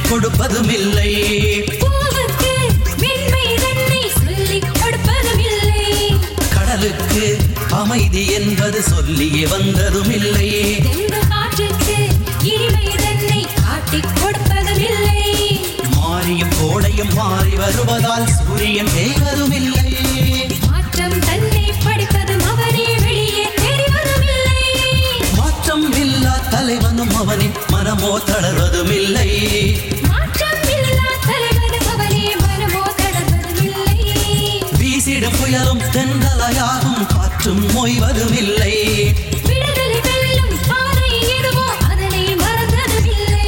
கொடுப்பதும் இல்லை பூவுக்கு மென்மை தன்னை சொல்லிக் கொடுப்பதும் இல்லை கடலுக்கு அமைதி என்பது சொல்லியே வந்ததும் இல்லை தெய்வ காற்றுக்கு இனிமை தன்னை காட்டிக் கொடுப்பதும் இல்லை மாறியும் கோடையும் மாறி வருவதால் சூரியன் தேய்வதும் இல்லை மாற்றம் தன்னை படிப்பதும் அவனே வெளியே தெரிவதும் இல்லை மாற்றம் இல்லா தலைவனும் அவனின் மனமோ தளர்வதும் இல்லை மாற்றம் இல்லா தலைவனும் அவனே மனமோ தளர்வதும் இல்லை வீசிடும் புயலும் தென்றலையாகும் காற்றும் மொய்வதும் இல்லை விடுதலை வெல்லும் பாதை எதுவோ அதனை மறந்ததும் இல்லை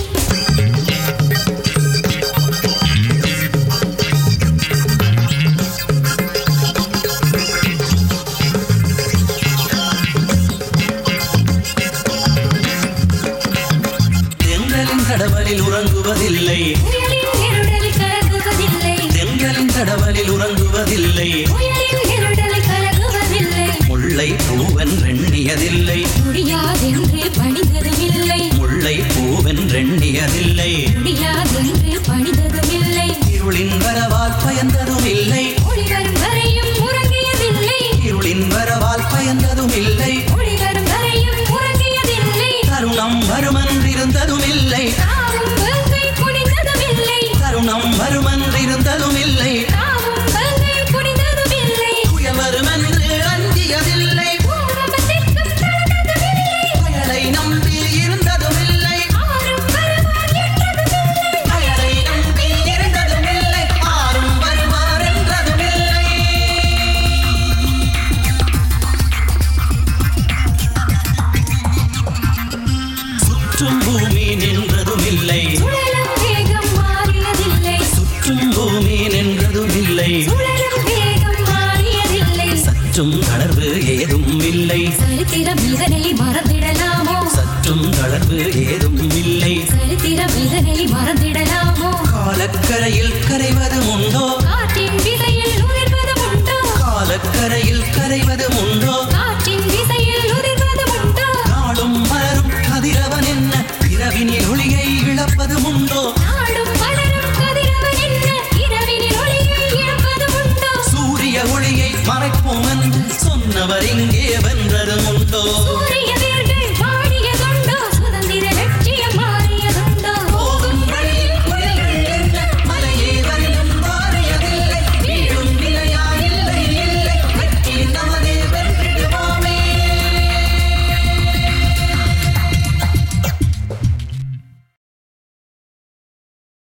தென்றலின் கடவலில் உறங்குவதில்லை புயலின் நெருடல் கலங்குவதில்லை தென்றலின் கடவலில் உறங்குவதில்லை புயலின் நெருடல் கலங்குவதில்லை முல்லை பூவன் ரெண்ணியதில்லை முடியாதென்று பணிந்ததும் இல்லை முல்லை பூவன் ரெண்ணியதில்லை முடியாதென்று பணிந்ததும் இல்லை இருளின் வரவால் பயந்ததும் இல்லை ஒளி வரும் வரையும் உறங்கியதில்லை இருளின் வரவால் பயந்ததும் இல்லை ஒளி வரும் வரையும் உறங்கியதில்லை தருணம் வருமன்றிருந்ததும் இல்லை தாவும் கங்கை குனிந்ததும் இல்லை தருணம் வருமன்றிருந்ததும் இல்லை தாவும் கங்கை குனிந்ததும் இல்லை புயல் வருமென்று அஞ்சியதில்லை பூகம்பத்திற்கும் தளர்ந்ததும் இல்லை பயலை நம்பி இருந்ததும் இல்லை ஆரும் வருவார் என்றதும் இல்லை பயலை நம்பி இருந்ததும் இல்லை ஆரும் வருவார் என்றதும் இல்லை சுற்றும் பூமி நின்றதும் இல்லை சுழலும் வேகம் மாறியதில்லை சுற்றும் பூமி நின்றதும் இல்லை சுழலும் வேகம் மாறியதில்லை சற்றும் தளர்வு ஏதும் இல்லை சரித்திரம் இதனை மறந்திடலாமோ சற்றும் தளர்வு ஏதும் இல்லை சரித்திரம் இதனை மறந்திடலாமோ காலக்கரையில் கரைவதும் உண்டோ காற்றின் விதையில் உதிர்வதும் உண்டோ காலக்கரையில் கரைவதும் உண்டோ காற்றின் விதையில் உதிர்வதும் உண்டோ நாளும் மலரும் கதிரவன் என்ன இரவினில் ஒளியை இழப்பதும் உண்டோ நாடும் மலரும் கதிரவன் என்ன இரவினில் ஒளியை இழப்பதும் உண்டோ சூரிய ஒளியை மறைப்போம் என்று சொன்னவர் இங்கே வென்றதும் உண்டோ சூரிய